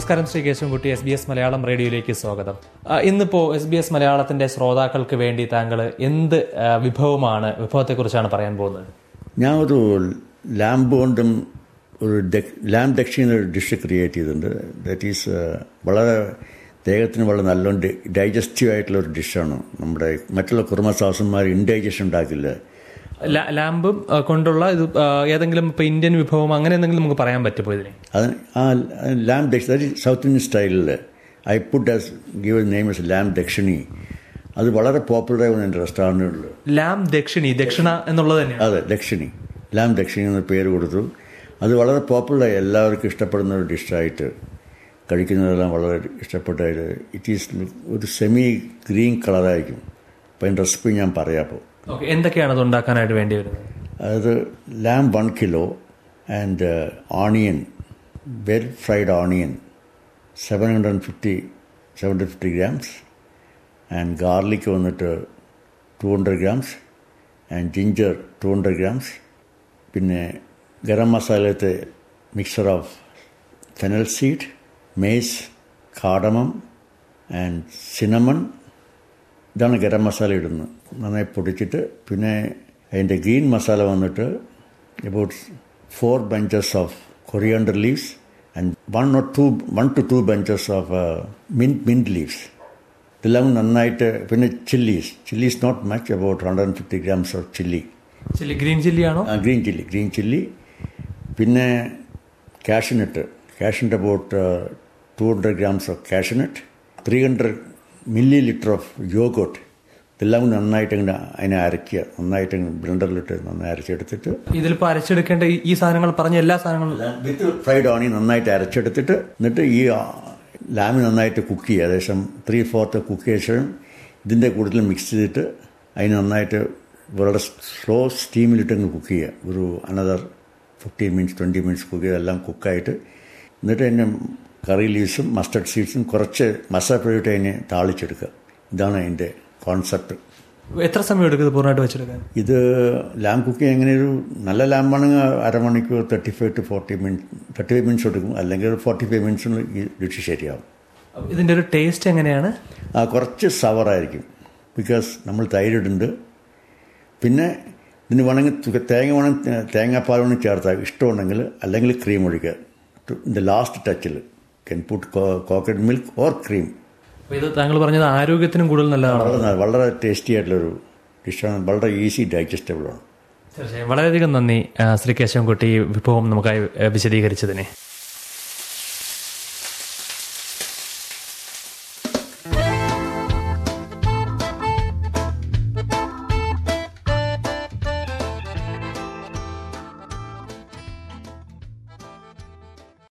നമസ്കാരം Shri Keshavankutty S B S Malayalam റേഡിയോയിലേക്ക് സ്വാഗതം ആ, ഇന്നിപ്പോ എസ് ബി എസ് മലയാളത്തിന്റെ ശ്രോതാക്കൾക്ക് വേണ്ടി താങ്കൾ എന്ത് ആ, വിഭവമാണ് വിഭവത്തെക്കുറിച്ചാണ് പറയാൻ പോകുന്നത് ഞാൻ ഒരു ലാമ്പ് കൊണ്ടും ഒരു ലാമ്പ് ദക്ഷി എന്നൊരു ഡിഷ് ക്രിയേറ്റ് ചെയ്തിട്ടുണ്ട് ദാറ്റ് ഈസ് വളരെ ദേഹത്തിന് വളരെ നല്ലോണം ഡൈജസ്റ്റീവ് ആയിട്ടുള്ള ഒരു ഡിഷാണ് നമ്മുടെ മറ്റുള്ള കുറുമ സാസന്മാർ ഇൻഡൈജഷൻ ഉണ്ടാക്കില്ല ലാ- ലാമ്പും ആ, കൊണ്ടുള്ള ഇത് ആ, ഏതെങ്കിലും ഇപ്പൊ ഇന്ത്യൻ വിഭവം അങ്ങനെ എന്തെങ്കിലും നമുക്ക് പറയാൻ പറ്റുമോ ഇതിനെ അത് ആ ലാമ്പ് ദക്ഷി ദാറ്റ് സൗത്ത് ഇന്ത്യൻ സ്റ്റൈലിൽ I put as give name is lamb Dakshini അത് വളരെ പോപ്പുലർ ആവുന്ന എൻ്റെ റെസ്റ്റോറൻറ്റുകളിൽ ലാം ദക്ഷിണി ദക്ഷിണ എന്നുള്ളത് തന്നെയാണ് അതെ ദക്ഷിണി ലാം ദക്ഷിണി എന്ന പേര് കൊടുത്തു അത് വളരെ പോപ്പുലറായി എല്ലാവർക്കും ഇഷ്ടപ്പെടുന്ന ഒരു ഡിഷായിട്ട് കഴിക്കുന്നതെല്ലാം വളരെ ഇഷ്ടപ്പെട്ടായിട്ട് ഇറ്റ് ഈസ് ഒരു സെമി ഗ്രീൻ കളറായിരിക്കും അപ്പോൾ അതിൻ്റെ റെസിപ്പി ഞാൻ പറയാം അപ്പോൾ ഓക്കെ എന്തൊക്കെയാണ് അത് ഉണ്ടാക്കാനായിട്ട് വേണ്ടി വരുന്നത് അതായത് lamb one kilo and onion well fried onion seven hundred and fifty seven hundred fifty grams and garlic വന്നിട്ട് two hundred grams and ginger two hundred grams പിന്നെ ഗരം മസാലത്തെ mixer of fennel seed mace cardamom and cinnamon ഇതാണ് ഗരം മസാല ഇടുന്നത് നന്നായി പൊടിച്ചിട്ട് പിന്നെ അതിൻ്റെ green masala വന്നിട്ട് about four bunches of coriander leaves and one or two one two two bunches of mint mint leaves ഇതെല്ലാം നന്നായിട്ട് പിന്നെ chillies chillies not much about hundred and fifty grams of chilli chilli green ചില്ലിയാണോ green chilli green chilli പിന്നെ cashew nut cashew nut about two hundred grams of cashew nut three hundred millilitre of yoghurt ഇതെല്ലാം കൂടി നന്നായിട്ട് ഇങ്ങനെ അതിനെ അരയ്ക്കുക നന്നായിട്ട് ബ്ലെൻഡറിലിട്ട് നന്നായി അരച്ചെടുത്തിട്ട് ഇതിലിപ്പോ അരച്ചെടുക്കേണ്ട ഈ- ഈ സാധനങ്ങൾ പറഞ്ഞ എല്ലാ സാധനങ്ങളും വിത്ത് ഫ്രൈഡ് ഓണിയൻ നന്നായിട്ട് അരച്ചെടുത്തിട്ട് എന്നിട്ട് ഈ ലാമി നന്നായിട്ട് കുക്ക് ചെയ്യുക ഏകദേശം ത്രീ ഫോർത്ത് കുക്ക് ചെയ്ത ശേഷം ഇതിൻ്റെ കൂടുതൽ മിക്സ് ചെയ്തിട്ട് അതിന് നന്നായിട്ട് വളരെ സ്ലോ സ്റ്റീമിലിട്ട് അങ്ങ് കുക്ക് ചെയ്യുക ഒരു another fifteen minutes twenty minutes cook ചെയ്ത് എല്ലാം കുക്കായിട്ട് എന്നിട്ട് അതിൻ്റെ കറി ലീവ്സും മസ്റ്റർഡ് സീഡ്സും കുറച്ച് മസാല പൊടിയിട്ട് അതിനെ താളിച്ചെടുക്കുക ഇതാണ് അതിൻ്റെ കോൺസെപ്റ്റ് എത്ര സമയം എടുക്കും ഇത് പൂർണ്ണമായിട്ട് വെച്ചെടുക്കാൻ ഇത് ലാം കുക്കിംഗ് എങ്ങനെ ഒരു നല്ല ലാമ്പാണെങ്കിൽ അരമണിക്കൂർ thirty five to forty minute thirty five minutes എടുക്കും അല്ലെങ്കിൽ ഒരു ഫോർട്ടി ഫൈവ് മിനിറ്റ്സിന് ഈ ഡിഷ് ശരിയാവും അപ്പൊ ഇതിന്റെ ഒരു ടേസ്റ്റ് എങ്ങനെയാണ് ആ കുറച്ച് സവറായിരിക്കും ബിക്കോസ് നമ്മൾ തൈരിടുണ്ട് പിന്നെ ഇതിന് വേണമെങ്കിൽ തു- തേങ്ങ വേണമെങ്കിൽ തേങ്ങാപ്പാൽ വേണമെങ്കിൽ ചേർത്താൽ ഇഷ്ടമുണ്ടെങ്കിൽ അല്ലെങ്കിൽ ക്രീം ഒഴിക്കുക ഇതിൻ്റെ ലാസ്റ്റ് ടച്ചിൽ can put coconut milk or cream അപ്പൊ ഇത് താങ്കൾ പറഞ്ഞത് ആരോഗ്യത്തിനും കൂടുതൽ നല്ലതാണ് വളരെ നല്ല- വളരെ ടേസ്റ്റി ആയിട്ടുള്ളൊരു ഡിഷാണ് വളരെ ഈസി ഡൈജസ്റ്റബിളാണ് തീർച്ചയായും വളരെയധികം നന്ദി ആ, ശ്രീ കേശവൻകുട്ടി ഈ വിഭവം നമുക്കായി ആ, വിശദീകരിച്ചതിനെ